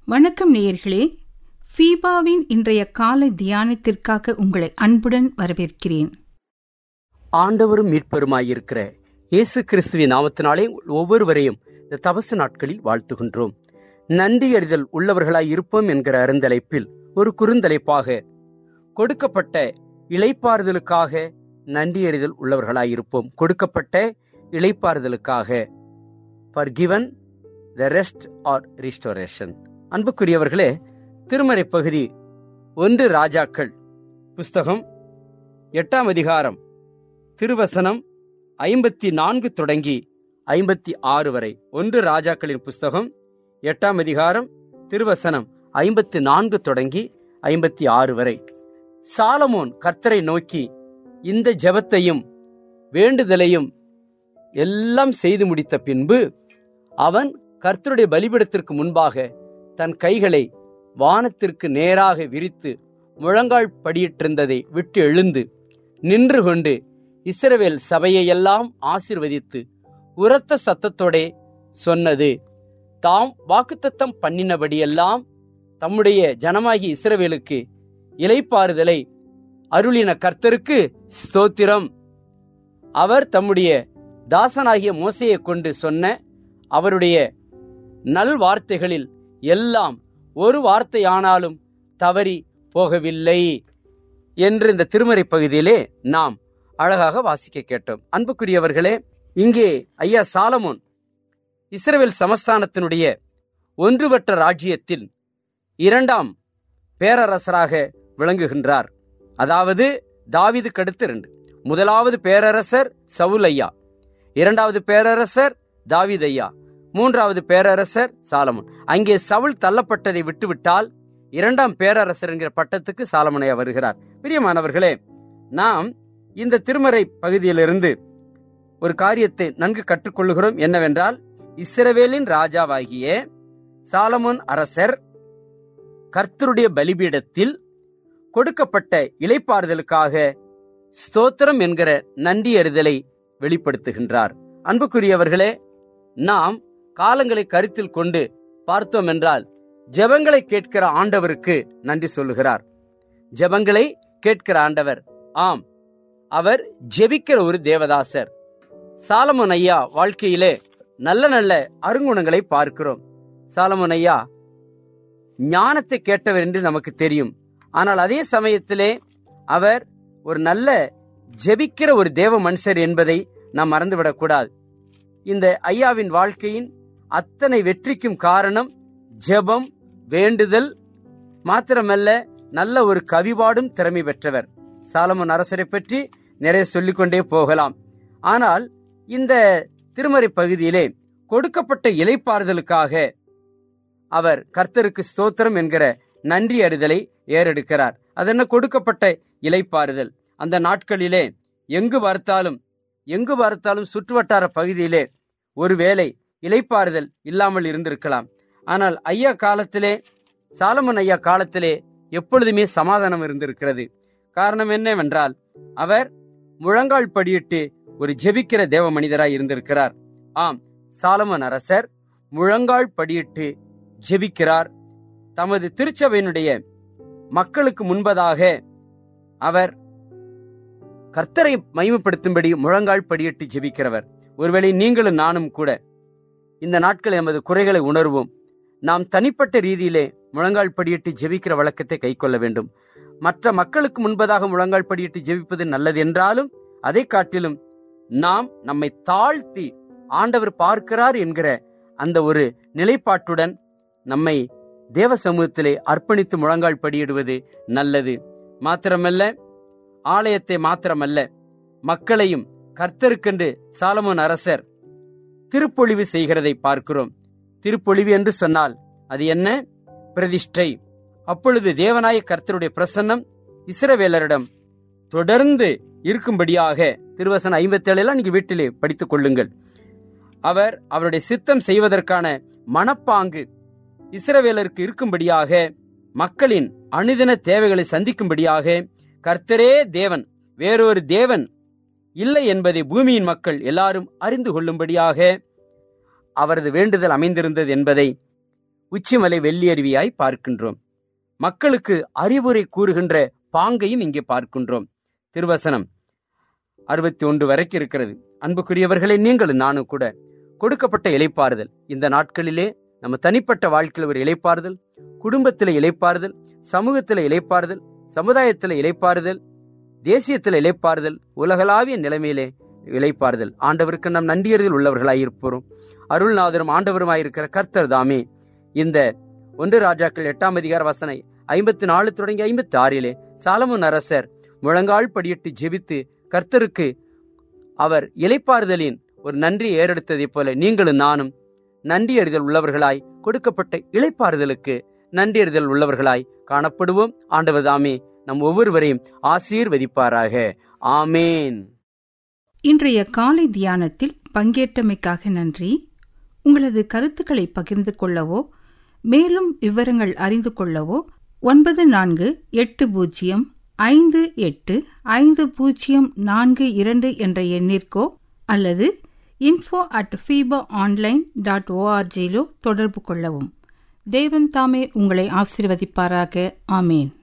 வணக்கம் நேயர்களே ஃபீபாவின் இன்றைய காலை தியானத்திற்காக உங்களை அன்புடன் வரவேற்கிறேன் ஆண்டவரும் மீட்பெருமாயிருக்கிற இயேசு கிறிஸ்துவின் நாமத்தினாலே ஒவ்வொருவரையும் இந்த தபசு நாட்களில் வாழ்த்துகின்றோம் நன்றி அறிதல் உள்ளவர்களாய் இருப்போம் என்கிற அருந்தலைப்பில் ஒரு குறுந்தலைப்பாக கொடுக்கப்பட்ட இளைப்பாறுதலுக்காக நன்றி அறிதல் உள்ளவர்களாய் இருப்போம் கொடுக்கப்பட்ட இளைப்பாறுதலுக்காக for given the rest or restoration அன்புக்குரியவர்களே திருமறை பகுதி ஒன்று ராஜாக்கள் புஸ்தகம் எட்டாம் அதிகாரம் திருவசனம் ஐம்பத்தி நான்கு தொடங்கி ஐம்பத்தி ஆறு வரை ஒன்று ராஜாக்களின் புஸ்தகம் எட்டாம் அதிகாரம் திருவசனம் ஐம்பத்தி நான்கு தொடங்கி ஐம்பத்தி ஆறு வரை சாலமோன் கர்த்தரை நோக்கி இந்த ஜெபத்தையும் வேண்டுதலையும் எல்லாம் செய்து முடித்த பின்பு அவன் கர்த்தருடைய பலிபிடத்திற்கு முன்பாக தன் கைகளை வானத்திற்கு நேராக விரித்து முழங்கால் படியிட்டிருந்ததை விட்டு எழுந்து நின்று கொண்டு இஸ்ரவேல் சபையையெல்லாம் ஆசிர்வதித்து உரத்த சத்தத்தோடே சொன்னது தாம் வாக்குத்தத்தம் பண்ணினபடியெல்லாம் தம்முடைய ஜனமாகி இஸ்ரவேலுக்கு இலைப்பாறுதலை அருளின கர்த்தருக்கு ஸ்தோத்திரம் அவர் தம்முடைய தாசனாகிய மோசையை கொண்டு சொன்ன அவருடைய நல் வார்த்தைகளில் எல்லாம் ஒரு வார்த்தையானாலும் தவறி போகவில்லை என்று இந்த திருமறை பகுதியிலே நாம் அழகாக வாசிக்க கேட்டோம் அன்புக்குரியவர்களே இங்கே ஐயா சாலமோன் இஸ்ரேல் சமஸ்தானத்தினுடைய ஒன்றுபட்ட ராஜ்யத்தில் இரண்டாம் பேரரசராக விளங்குகின்றார் அதாவது தாவிதுக்கு அடுத்து இரண்டு முதலாவது பேரரசர் சவுல் ஐயா இரண்டாவது பேரரசர் தாவித் ஐயா மூன்றாவது பேரரசர் சாலமன் அங்கே சவுல் தள்ளப்பட்டதை விட்டுவிட்டால் இரண்டாம் பேரரசர் என்கிற பட்டத்துக்கு சாலமனையா வருகிறார் பிரியமானவர்களே நாம் இந்த திருமறை பகுதியிலிருந்து ஒரு காரியத்தை நன்கு கற்றுக்கொள்ளுகிறோம் என்னவென்றால் இஸ்ரவேலின் ராஜாவாகிய சாலமோன் அரசர் கர்த்தருடைய பலிபீடத்தில் கொடுக்கப்பட்ட இலைப்பாறுதலுக்காக ஸ்தோத்திரம் என்கிற நன்றி அறிதலை வெளிப்படுத்துகின்றார் அன்புக்குரியவர்களே நாம் காலங்களை கருத்தில் கொண்டு பார்த்தோம் என்றால் ஜெபங்களை கேட்கிற ஆண்டவருக்கு நன்றி சொல்லுகிறார் ஜெபங்களை கேட்கிற ஆண்டவர் ஆம் அவர் ஜெபிக்கிற ஒரு தேவதாசர் சாலமோன் ஐயா வாழ்க்கையிலே நல்ல நல்ல அருங்குணங்களை பார்க்கிறோம் சாலமோன் ஐயா ஞானத்தை கேட்டவர் என்று நமக்கு தெரியும் ஆனால் அதே சமயத்திலே அவர் ஒரு நல்ல ஜெபிக்கிற ஒரு தேவ மனுஷர் என்பதை நாம் மறந்துவிடக்கூடாது இந்த ஐயாவின் வாழ்க்கையின் அத்தனை வெற்றிக்கும் காரணம் ஜெபம் வேண்டுதல் மாத்திரமல்ல நல்ல ஒரு கவிபாடும் திறமை பெற்றவர் சாலமன் அரசரை பற்றி நிறைய சொல்லிக்கொண்டே போகலாம் ஆனால் இந்த திருமறை பகுதியிலே கொடுக்கப்பட்ட இலைப்பாறுதலுக்காக அவர் கர்த்தருக்கு ஸ்தோத்திரம் என்கிற நன்றி அறிதலை ஏறெடுக்கிறார் அதென்ன கொடுக்கப்பட்ட இலைப்பாறுதல் அந்த நாட்களிலே எங்கு பார்த்தாலும் எங்கு பார்த்தாலும் சுற்றுவட்டார பகுதியிலே ஒருவேளை இலைப்பாறுதல் இல்லாமல் இருந்திருக்கலாம் ஆனால் ஐயா காலத்திலே சாலமன் ஐயா காலத்திலே எப்பொழுதுமே சமாதானம் இருந்திருக்கிறது காரணம் என்னவென்றால் அவர் முழங்கால் படியிட்டு ஒரு ஜெபிக்கிற தேவ மனிதராய் இருந்திருக்கிறார் ஆம் சாலமன் அரசர் முழங்கால் படியிட்டு ஜெபிக்கிறார் தமது திருச்சபையினுடைய மக்களுக்கு முன்பதாக அவர் கர்த்தரை மகிமைப்படுத்தும்படி முழங்கால் படியிட்டு ஜெபிக்கிறவர் ஒருவேளை நீங்களும் நானும் கூட இந்த நாட்கள் எமது குறைகளை உணர்வோம் நாம் தனிப்பட்ட ரீதியிலே முழங்கால் படியிட்டு ஜெபிக்கிற வழக்கத்தை கைக்கொள்ள வேண்டும் மற்ற மக்களுக்கு முன்பதாக முழங்கால் படியிட்டு ஜெபிப்பது நல்லது என்றாலும் அதை காட்டிலும் நாம் நம்மை தாழ்த்தி ஆண்டவர் பார்க்கிறார் என்கிற அந்த ஒரு நிலைப்பாட்டுடன் நம்மை தேவ சமூகத்திலே அர்ப்பணித்து முழங்கால் படியிடுவது நல்லது மாத்திரமல்ல ஆலயத்தை மாத்திரமல்ல மக்களையும் கர்த்தருக்கென்று சாலமோன் அரசர் திருப்பொழிவு செய்கிறதை பார்க்கிறோம் திருப்பொழிவு என்று சொன்னால் அது என்ன பிரதிஷ்டை அப்பொழுது தேவனாய கர்த்தருடைய பிரசன்னம் இஸ்ரவேலரிடம் தொடர்ந்து இருக்கும்படியாக திருவசன ஐம்பத்தி ஏழுலாம் நீங்க வீட்டிலே படித்துக் கொள்ளுங்கள் அவர் அவருடைய சித்தம் செய்வதற்கான மனப்பாங்கு இஸ்ரவேலருக்கு இருக்கும்படியாக மக்களின் அனுதின தேவைகளை சந்திக்கும்படியாக கர்த்தரே தேவன் வேறொரு தேவன் இல்லை என்பதை பூமியின் மக்கள் எல்லாரும் அறிந்து கொள்ளும்படியாக அவரது வேண்டுதல் அமைந்திருந்தது என்பதை உச்சிமலை வெள்ளியருவியாய் பார்க்கின்றோம் மக்களுக்கு அறிவுரை கூறுகின்ற பாங்கையும் இங்கே பார்க்கின்றோம் திருவசனம் அறுபத்தி ஒன்று வரைக்கும் இருக்கிறது அன்புக்குரியவர்களே நீங்களும் நானும் கூட கொடுக்கப்பட்ட இலைப்பாறுதல் இந்த நாட்களிலே நம்ம தனிப்பட்ட வாழ்க்கையில் ஒரு இலைப்பாறுதல் குடும்பத்தில் இலைப்பாறுதல் சமூகத்தில் இலைப்பாறுதல் சமுதாயத்தில் இலைப்பாறுதல் தேசியத்தில் இலைப்பாறுதல் உலகளாவிய நிலைமையிலே இலைப்பாறுதல் ஆண்டவருக்கு நம் நன்றியறிதல் உள்ளவர்களாய் இருப்போம் அருள்நாதரும் ஆண்டவருமாயிருக்கிற கர்த்தர் தாமே இந்த ஒன்று ராஜாக்கள் எட்டாம் அதிகார வசனை ஐம்பத்தி நாலு தொடங்கி ஐம்பத்தி ஆறிலே சாலமோன் அரசர் முழங்கால் படியிட்டு ஜெபித்து கர்த்தருக்கு அவர் இலைப்பாறுதலின் ஒரு நன்றி ஏறெடுத்ததைப் போல நீங்களும் நானும் நன்றி அறிதல் உள்ளவர்களாய் கொடுக்கப்பட்ட இளைப்பாறுதலுக்கு நன்றி அறிதல் உள்ளவர்களாய் காணப்படுவோம் ஆண்டவர் தாமே நம் ஒவ்வொருவரையும் ஆசீர்வதிப்பாராக ஆமேன் இன்றைய காலை தியானத்தில் பங்கேற்றமைக்காக நன்றி உங்களது கருத்துக்களை பகிர்ந்து கொள்ளவோ மேலும் விவரங்கள் அறிந்து கொள்ளவோ ஒன்பது நான்கு எட்டு பூஜ்ஜியம் ஐந்து எட்டு ஐந்து பூஜ்ஜியம் நான்கு இரண்டு என்ற எண்ணிற்கோ அல்லது info at FEBA online dot ஓஆர்ஜியிலோ தொடர்பு கொள்ளவும் தேவன் தாமே உங்களை ஆசீர்வதிப்பாராக ஆமேன்